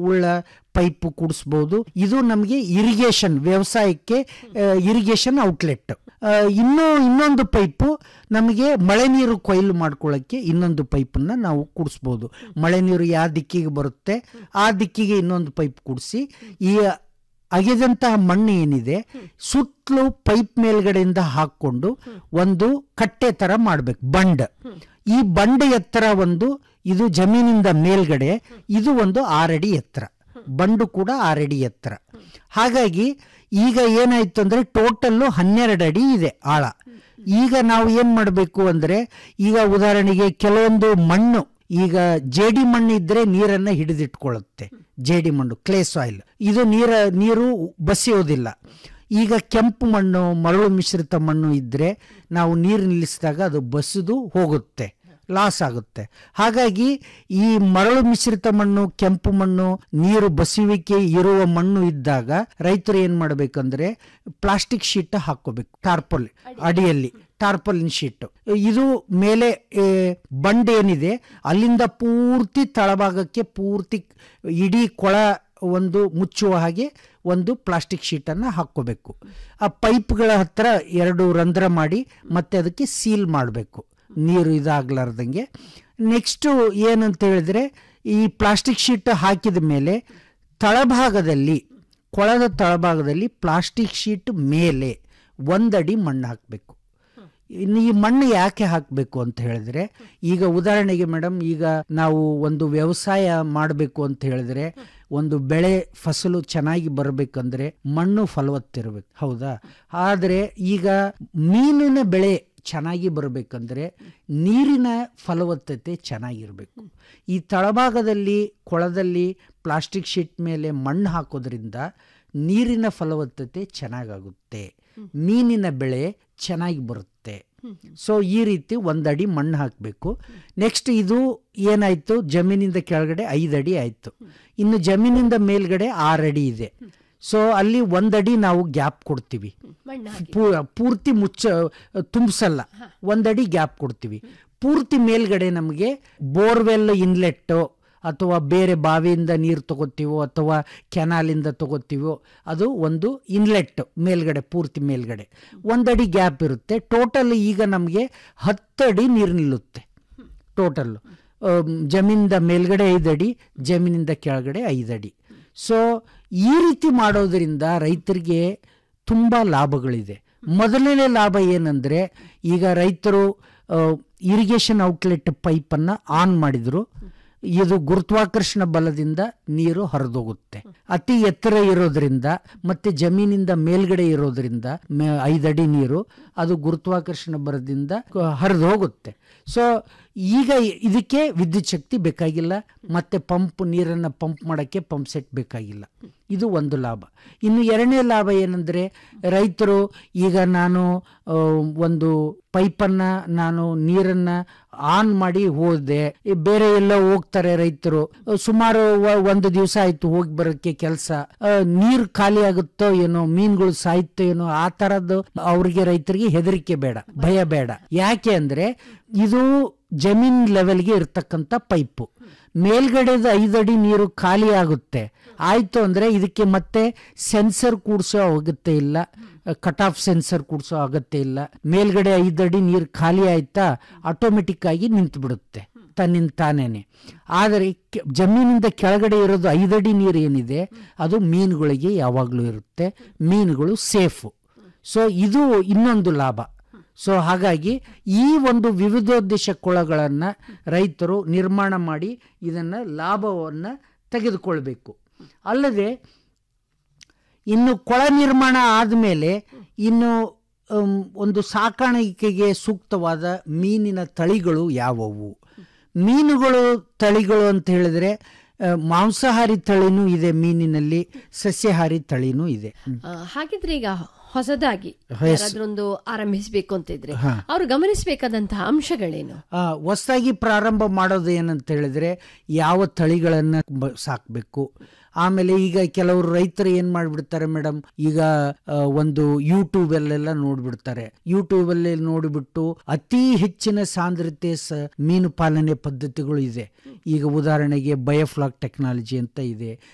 ಉಳ್ಳ ಪೈಪ್ ಕೂಡಿಸ್ಬೋದು ಇದು ನಮಗೆ ಇರಿಗೇಷನ್ ವ್ಯವಸಾಯಕ್ಕೆ ಇರಿಗೇಷನ್ ಔಟ್ಲೆಟ್ ಇನ್ನೂ ಇನ್ನೊಂದು ಪೈಪು ನಮಗೆ ಮಳೆ ನೀರು ಕೊಯ್ಲು ಮಾಡ್ಕೊಳ್ಳೋಕ್ಕೆ ಇನ್ನೊಂದು ಪೈಪನ್ನ ನಾವು ಕೂಡಿಸ್ಬೋದು ಮಳೆ ನೀರು ಯಾವ ದಿಕ್ಕಿಗೆ ಬರುತ್ತೆ ಆ ದಿಕ್ಕಿಗೆ ಇನ್ನೊಂದು ಪೈಪ್ ಕೂಡಿಸಿ ಈ ಅಗೆದಂತಹ ಮಣ್ಣು ಏನಿದೆ ಸುತ್ತಲೂ ಪೈಪ್ ಮೇಲ್ಗಡೆಯಿಂದ ಹಾಕೊಂಡು ಒಂದು ಕಟ್ಟೆ ತರ ಮಾಡ್ಬೇಕು ಬಂಡ್ ಈ ಬಂಡ ಎತ್ತರ ಒಂದು ಇದು ಜಮೀನಿಂದ ಮೇಲ್ಗಡೆ ಇದು ಒಂದು ಆರಡಿ ಎತ್ತರ ಬಂಡು ಕೂಡ ಆರಡಿ ಎತ್ತರ ಹಾಗಾಗಿ ಈಗ ಏನಾಯ್ತು ಅಂದ್ರೆ ಟೋಟಲ್ಲು ಹನ್ನೆರಡು ಅಡಿ ಇದೆ ಆಳ ಈಗ ನಾವು ಏನ್ ಮಾಡಬೇಕು ಅಂದ್ರೆ ಈಗ ಉದಾಹರಣೆಗೆ ಕೆಲವೊಂದು ಮಣ್ಣು ಈಗ ಜೇಡಿ ಮಣ್ಣು ಇದ್ರೆ ನೀರನ್ನ ಹಿಡಿದಿಟ್ಕೊಳ್ಳುತ್ತೆ ಜೇಡಿ ಮಣ್ಣು ಕ್ಲೇ ಸಾಯಿಲ್ ಇದು ನೀರ ನೀರು ಬಸಿಯೋದಿಲ್ಲ ಈಗ ಕೆಂಪು ಮಣ್ಣು ಮರಳು ಮಿಶ್ರಿತ ಮಣ್ಣು ಇದ್ರೆ ನಾವು ನೀರು ನಿಲ್ಲಿಸಿದಾಗ ಅದು ಬಸಿದು ಹೋಗುತ್ತೆ ಲಾಸ್ ಆಗುತ್ತೆ ಹಾಗಾಗಿ ಈ ಮರಳು ಮಿಶ್ರಿತ ಮಣ್ಣು ಕೆಂಪು ಮಣ್ಣು ನೀರು ಬಸುವಿಕೆ ಇರುವ ಮಣ್ಣು ಇದ್ದಾಗ ರೈತರು ಏನ್ ಮಾಡ್ಬೇಕಂದ್ರೆ ಪ್ಲಾಸ್ಟಿಕ್ ಶೀಟ್ ಹಾಕೋಬೇಕು ಟಾರ್ಪಲ್ ಅಡಿಯಲ್ಲಿ ಟಾರ್ಪಲಿನ್ ಶೀಟ್ ಇದು ಮೇಲೆ ಏ, ಬಂಡ್ ಏನಿದೆ ಅಲ್ಲಿಂದ ಪೂರ್ತಿ ತಳಭಾಗಕ್ಕೆ ಪೂರ್ತಿ ಇಡೀ ಕೊಳ ಒಂದು ಮುಚ್ಚುವ ಹಾಗೆ ಒಂದು ಪ್ಲಾಸ್ಟಿಕ್ ಶೀಟನ್ನು ಹಾಕ್ಕೋಬೇಕು ಆ ಪೈಪ್ಗಳ ಹತ್ರ ಎರಡು ರಂಧ್ರ ಮಾಡಿ ಮತ್ತೆ ಅದಕ್ಕೆ ಸೀಲ್ ಮಾಡಬೇಕು ನೀರು ಇದಾಗ್ಲಾರ್ದಂಗೆ ನೆಕ್ಸ್ಟು ಏನಂತ ಹೇಳಿದ್ರೆ ಈ ಪ್ಲಾಸ್ಟಿಕ್ ಶೀಟ್ ಹಾಕಿದ ಮೇಲೆ ತಳಭಾಗದಲ್ಲಿ ಕೊಳದ ತಳಭಾಗದಲ್ಲಿ ಪ್ಲಾಸ್ಟಿಕ್ ಶೀಟ್ ಮೇಲೆ ಒಂದಡಿ ಮಣ್ಣು ಹಾಕಬೇಕು ಇನ್ನು ಈ ಮಣ್ಣು ಯಾಕೆ ಹಾಕಬೇಕು ಅಂತ ಹೇಳಿದ್ರೆ ಈಗ ಉದಾಹರಣೆಗೆ ಮೇಡಮ್ ಈಗ ನಾವು ಒಂದು ವ್ಯವಸಾಯ ಮಾಡಬೇಕು ಅಂತ ಹೇಳಿದ್ರೆ ಒಂದು ಬೆಳೆ ಫಸಲು ಚೆನ್ನಾಗಿ ಬರಬೇಕಂದ್ರೆ ಮಣ್ಣು ಫಲವತ್ತಿರಬೇಕು ಹೌದಾ ಆದರೆ ಈಗ ಮೀನಿನ ಬೆಳೆ ಚೆನ್ನಾಗಿ ಬರಬೇಕಂದ್ರೆ ನೀರಿನ ಫಲವತ್ತತೆ ಚೆನ್ನಾಗಿರಬೇಕು ಈ ತಳಭಾಗದಲ್ಲಿ ಕೊಳದಲ್ಲಿ ಪ್ಲಾಸ್ಟಿಕ್ ಶೀಟ್ ಮೇಲೆ ಮಣ್ಣು ಹಾಕೋದ್ರಿಂದ ನೀರಿನ ಫಲವತ್ತತೆ ಚೆನ್ನಾಗಾಗುತ್ತೆ ಮೀನಿನ ಬೆಳೆ ಚೆನ್ನಾಗಿ ಬರುತ್ತೆ ಸೊ ಈ ರೀತಿ ಒಂದಡಿ ಮಣ್ಣು ಹಾಕಬೇಕು ನೆಕ್ಸ್ಟ್ ಇದು ಏನಾಯ್ತು ಜಮೀನಿಂದ ಕೆಳಗಡೆ ಐದು ಅಡಿ ಆಯ್ತು ಇನ್ನು ಜಮೀನಿಂದ ಮೇಲ್ಗಡೆ ಆರು ಅಡಿ ಇದೆ ಸೊ ಅಲ್ಲಿ ಒಂದಡಿ ನಾವು ಗ್ಯಾಪ್ ಕೊಡ್ತೀವಿ ಮಣ್ಣು ಹಾಕಿ ಪೂ- ಪೂರ್ತಿ ಮುಚ್ಚ ತುಂಬಿಸಲ್ಲ ಒಂದಡಿ ಗ್ಯಾಪ್ ಕೊಡ್ತೀವಿ ಪೂರ್ತಿ ಮೇಲ್ಗಡೆ ನಮಗೆ ಬೋರ್ವೆಲ್ ಇನ್ಲೆಟ್ ಅಥವಾ ಬೇರೆ ಬಾವಿಯಿಂದ ನೀರು ತಗೋತೀವೋ ಅಥವಾ ಕೆನಾಲಿಂದ ತಗೋತೀವೋ ಅದು ಒಂದು ಇನ್ಲೆಟ್ ಮೇಲ್ಗಡೆ ಪೂರ್ತಿ ಮೇಲ್ಗಡೆ ಒಂದಡಿ ಗ್ಯಾಪ್ ಇರುತ್ತೆ ಟೋಟಲ್ ಈಗ ನಮಗೆ ಹತ್ತಡಿ ನೀರು ನಿಲ್ಲುತ್ತೆ ಟೋಟಲ್ ಜಮೀನಿಂದ ಮೇಲ್ಗಡೆ ಐದಡಿ ಜಮೀನಿಂದ ಕೆಳಗಡೆ ಐದಡಿ ಸೊ ಈ ರೀತಿ ಮಾಡೋದ್ರಿಂದ ರೈತರಿಗೆ ತುಂಬ ಲಾಭಗಳಿದೆ ಮೊದಲನೇ ಲಾಭ ಏನಂದರೆ ಈಗ ರೈತರು ಇರಿಗೇಷನ್ ಔಟ್ಲೆಟ್ ಪೈಪನ್ನು ಆನ್ ಮಾಡಿದ್ರು ಇದು ಗುರುತ್ವಾಕರ್ಷಣ ಬಲದಿಂದ ನೀರು ಹರಿದೋಗುತ್ತೆ ಅತಿ ಎತ್ತರ ಇರೋದ್ರಿಂದ ಮತ್ತೆ ಜಮೀನಿಂದ ಮೇಲ್ಗಡೆ ಇರೋದ್ರಿಂದ ಮೇ- ಐದಡಿ ನೀರು ಅದು ಗುರುತ್ವಾಕರ್ಷಣ ಬಲದಿಂದ ಹರಿದು ಹೋಗುತ್ತೆ ಸೊ ಈಗ ಇದಕ್ಕೆ ವಿದ್ಯುತ್ ಶಕ್ತಿ ಬೇಕಾಗಿಲ್ಲ ಮತ್ತೆ ಪಂಪ್ ನೀರನ್ನು ಪಂಪ್ ಮಾಡೋಕ್ಕೆ ಪಂಪ್ ಸೆಟ್ ಬೇಕಾಗಿಲ್ಲ ಇದು ಒಂದು ಲಾಭ ಇನ್ನು ಎರಡನೇ ಲಾಭ ಏನಂದರೆ ರೈತರು ಈಗ ನಾನು ಆ, ಒಂದು ಪೈಪನ್ನು ನಾನು ನೀರನ್ನು ಆನ್ ಮಾಡಿ ಹೋದೆ ಈ ಬೇರೆ ಎಲ್ಲ ಹೋಗ್ತಾರೆ ರೈತರು ಸುಮಾರು ವ- ಒಂದು ದಿವಸ ಆಯ್ತು ಹೋಗಿ ಬರೋಕ್ಕೆ ಕೆಲಸ ನೀರು ಖಾಲಿ ಆಗುತ್ತೋ ಏನೋ ಮೀನುಗಳು ಸಾಯ್ತೋ ಏನೋ ಆ ತರದ್ದು ಅವ್ರಿಗೆ ರೈತರಿಗೆ ಹೆದರಿಕೆ ಬೇಡ ಭಯ ಬೇಡ ಯಾಕೆ ಅಂದ್ರೆ ಇದು ಜಮೀನ್ ಲೆವೆಲ್ಗೆ ಇರ್ತಕ್ಕಂಥ ಪೈಪು ಮೇಲ್ಗಡೆದ ಐದಡಿ ನೀರು ಖಾಲಿ ಆಗುತ್ತೆ ಆಯ್ತು ಅಂದ್ರೆ ಇದಕ್ಕೆ ಮತ್ತೆ ಸೆನ್ಸರ್ ಕೂಡಿಸೋ ಅಗತ್ಯ ಇಲ್ಲ ಕಟ್ ಆಫ್ ಸೆನ್ಸರ್ ಕೂಡಿಸೋ ಅಗತ್ಯ ಇಲ್ಲ ಮೇಲ್ಗಡೆ ಐದಡಿ ನೀರು ಖಾಲಿ ಆಯ್ತಾ ಆಟೋಮೆಟಿಕ್ ಆಗಿ ನಿಂತು ಬಿಡುತ್ತೆ ತನ್ನಿಂದ ತಾನೇನೆ ಆದರೆ ಕೆ- ಜಮೀನಿಂದ ಕೆಳಗಡೆ ಇರೋದು ಐದಡಿ ನೀರು ಏನಿದೆ ಅದು ಮೀನುಗಳಿಗೆ ಯಾವಾಗಲೂ ಇರುತ್ತೆ ಮೀನುಗಳು ಸೇಫು ಸೊ ಇದು ಇನ್ನೊಂದು ಲಾಭ ಸೊ ಹಾಗಾಗಿ ಈ ಒಂದು ವಿವಿಧೋದ್ದೇಶ ಕೊಳಗಳನ್ನು ರೈತರು ನಿರ್ಮಾಣ ಮಾಡಿ ಇದನ್ನು ಲಾಭವನ್ನು ತೆಗೆದುಕೊಳ್ಬೇಕು ಅಲ್ಲದೆ ಇನ್ನು ಕೊಳ ನಿರ್ಮಾಣ ಆದಮೇಲೆ ಇನ್ನು ಅಮ್, ಒಂದು ಸಾಕಾಣಿಕೆಗೆ ಸೂಕ್ತವಾದ ಮೀನಿನ ತಳಿಗಳು ಯಾವುವು ಮೀನುಗಳು ತಳಿಗಳು ಅಂತ ಹೇಳಿದ್ರೆ ಆ, ಮಾಂಸಾಹಾರಿ ತಳಿನೂ ಇದೆ ಮೀನಿನಲ್ಲಿ ಸಸ್ಯಾಹಾರಿ ತಳಿನೂ ಇದೆ ಆ, ಹಾಗಿದ್ರೆ ಈಗ ಹೊಸದಾಗಿ ಹೊಸ- ಯಾರಾದ್ರೊಂದು ಆರಂಭಿಸಬೇಕು ಅಂತ ಇದ್ರೆ ಹಾ. ಅವರು ಗಮನಿಸಬೇಕಾದಂತಹ ಅಂಶಗಳೇನು ಹೊಸದಾಗಿ ಪ್ರಾರಂಭ ಮಾಡೋದು ಏನಂತ ಹೇಳಿದ್ರೆ ಯಾವ ತಳಿಗಳನ್ನು ಸಾಕಬೇಕು ಆಮೇಲೆ ಈಗ ಕೆಲವರು ರೈತರು ಏನ್ ಮಾಡ್ಬಿಡ್ತಾರೆ ಮೇಡಮ್ ಈಗ ಆ, ಒಂದು ಯೂಟ್ಯೂಬ್ ಅಲ್ಲೆಲ್ಲ ನೋಡ್ಬಿಡ್ತಾರೆ ಯೂಟ್ಯೂಬ್ ಅಲ್ಲಿ ನೋಡಿಬಿಟ್ಟು ಅತಿ ಹೆಚ್ಚಿನ ಸಾಂದ್ರತೆ ಸ ಮೀನು ಪಾಲನೆ ಪದ್ಧತಿಗಳು ಇದೆ ಈಗ ಉದಾಹರಣೆಗೆ ಬಯೋಫ್ಲಾಕ್ ಟೆಕ್ನಾಲಜಿ ಅಂತ ಇದೆ